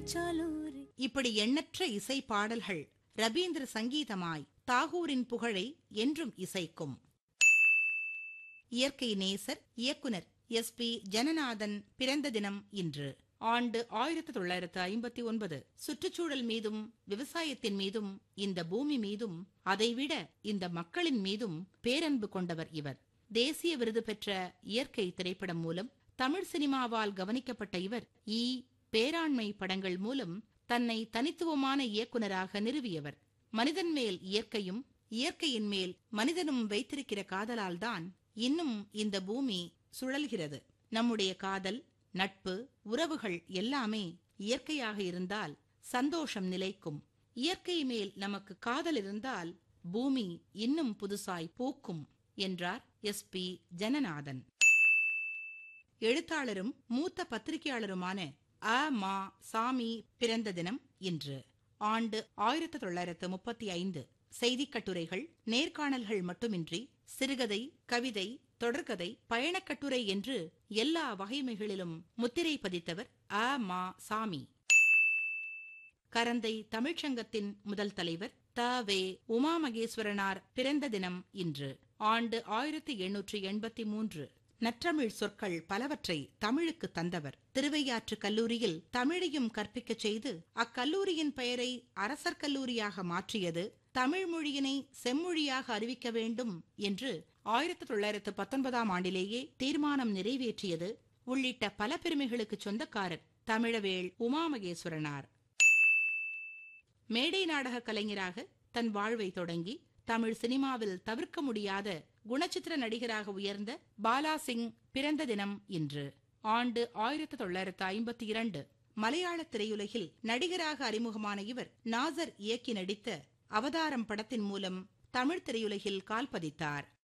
சாலூரி இப்படி எண்ணற்ற இசை பாடல்கள் ரபீந்திர சங்கீதமாய் தாகூரின் புகழை என்றும் இசைக்கும் இயற்கை நேசர் இயக்குனர் எஸ் பி ஜனநாதன் பிறந்த தினம் இன்று ஆண்டு ஆயிரத்தி தொள்ளாயிரத்து ஐம்பத்தி ஒன்பது சுற்றுச்சூழல் மீதும் விவசாயத்தின் மீதும் இந்த பூமி மீதும் அதைவிட இந்த மக்களின் மீதும் பேரன்பு கொண்டவர் இவர் தேசிய விருது பெற்ற இயற்கை திரைப்படம் மூலம் தமிழ் சினிமாவால் கவனிக்கப்பட்ட இவர் ஈ பேராண்மை படங்கள் மூலம் தன்னை தனித்துவமான இயக்குனராக நிறுவியவர் மனிதன் மேல் இயற்கையும் இயற்கையின் மேல் மனிதனும் வைத்திருக்கிற காதலால்தான் இன்னும் இந்த பூமி சுழல்கிறது நம்முடைய காதல் நட்பு உறவுகள் எல்லாமே இயற்கையாக இருந்தால் சந்தோஷம் நிலைக்கும் இயற்கை மேல் நமக்கு காதல் இருந்தால் பூமி இன்னும் புதுசாய் பூக்கும் என்றார் எஸ் பி ஜனநாதன் எழுத்தாளரும் மூத்த பத்திரிகையாளருமான அ மா சாமி பிறந்த தினம் இன்று ஆண்டு ஆயிரத்தி தொள்ளாயிரத்து முப்பத்தி ஐந்து செய்திக் கட்டுரைகள் நேர்காணல்கள் மட்டுமின்றி சிறுகதை கவிதை தொடர்கதை பயணக்கட்டுரை என்று எல்லா வகைமைகளிலும் முத்திரை பதித்தவர் அ மா சாமி கரந்தை தமிழ்ச்சங்கத்தின் முதல் தலைவர் த வே உமா மகேஸ்வரனார் பிறந்த தினம் இன்று ஆண்டு ஆயிரத்தி எண்ணூற்றி எண்பத்தி மூன்று நற்றமிழ் சொற்கள் பலவற்றை தமிழுக்கு தந்தவர் திருவையாற்று கல்லூரியில் தமிழையும் கற்பிக்கச் செய்து அக்கல்லூரியின் பெயரை அரசர் கல்லூரியாக மாற்றியது தமிழ் மொழியினை செம்மொழியாக அறிவிக்க வேண்டும் என்று ஆயிரத்தி தொள்ளாயிரத்து பத்தொன்பதாம் ஆண்டிலேயே தீர்மானம் நிறைவேற்றியது உள்ளிட்ட பல பெருமைகளுக்கு சொந்தக்காரர் தமிழவேள் உமாமகேஸ்வரனார் மேடை நாடக கலைஞராக தன் வாழ்வை தொடங்கி தமிழ் சினிமாவில் தவிர்க்க முடியாத குணச்சித்திர நடிகராக உயர்ந்த பாலா சிங் பிறந்த தினம் இன்று ஆண்டு ஆயிரத்தி தொள்ளாயிரத்து ஐம்பத்தி இரண்டு மலையாள திரையுலகில் நடிகராக அறிமுகமான இவர் நாசர் இயக்கி நடித்த அவதாரம் படத்தின் மூலம் தமிழ் திரையுலகில் கால் பதித்தார்